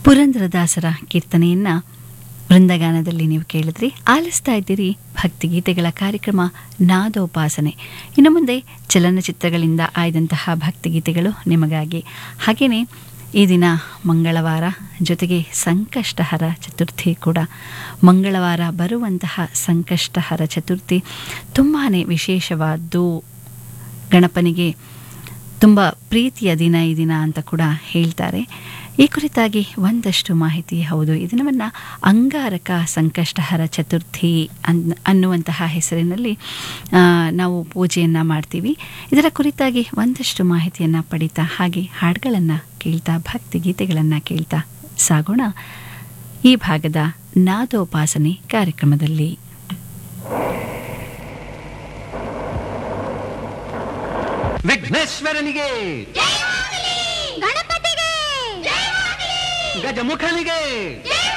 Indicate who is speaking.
Speaker 1: ಪುರಂದರದಾಸರ ಕೀರ್ತನೆಯನ್ನ ವೃಂದಗಾನದಲ್ಲಿ ನೀವು ಕೇಳಿದ್ರಿ ಆಲಿಸ್ತಾ ಇದ್ದೀರಿ ಭಕ್ತಿಗೀತೆಗಳ ಕಾರ್ಯಕ್ರಮ ನಾದೋಪಾಸನೆ ಇನ್ನು ಮುಂದೆ ಚಲನಚಿತ್ರಗಳಿಂದ ಆಯ್ದಂತಹ ಭಕ್ತಿಗೀತೆಗಳು ನಿಮಗಾಗಿ ಹಾಗೆಯೇ ಈ ದಿನ ಮಂಗಳವಾರ ಜೊತೆಗೆ ಸಂಕಷ್ಟಹರ ಚತುರ್ಥಿ ಕೂಡ ಮಂಗಳವಾರ ಬರುವಂತಹ ಸಂಕಷ್ಟಹರ ಚತುರ್ಥಿ ತುಂಬಾ ವಿಶೇಷವಾದ್ದು ಗಣಪನಿಗೆ ತುಂಬ ಪ್ರೀತಿಯ ದಿನ ಈ ದಿನ ಅಂತ ಕೂಡ ಹೇಳ್ತಾರೆ ಈ ಕುರಿತಾಗಿ ಒಂದಷ್ಟು ಮಾಹಿತಿ ಹೌದು ಈ ದಿನವನ್ನು ಅಂಗಾರಕ ಸಂಕಷ್ಟಹರ ಚತುರ್ಥಿ ಅನ್ ಅನ್ನುವಂತಹ ಹೆಸರಿನಲ್ಲಿ ಆ, ನಾವು ಪೂಜೆಯನ್ನು ಮಾಡ್ತೀವಿ ಇದರ ಕುರಿತಾಗಿ ಒಂದಷ್ಟು ಮಾಹಿತಿಯನ್ನು ಪಡಿತಾ ಹಾಗೆ ಹಾಡುಗಳನ್ನು ಕೇಳ್ತಾ ಭಕ್ತಿ ಗೀತೆಗಳನ್ನು ಕೇಳ್ತಾ ಸಾಗೋಣ ಈ ಭಾಗದ ನಾದೋಪಾಸನೆ ಕಾರ್ಯಕ್ರಮದಲ್ಲಿ
Speaker 2: ವಿಘ್ನೇಶ್ವರನಿಗೆ
Speaker 3: ಗಣಪತಿಗೆ
Speaker 2: ಗಜಮುಖನಿಗೆ
Speaker 3: ಜೈ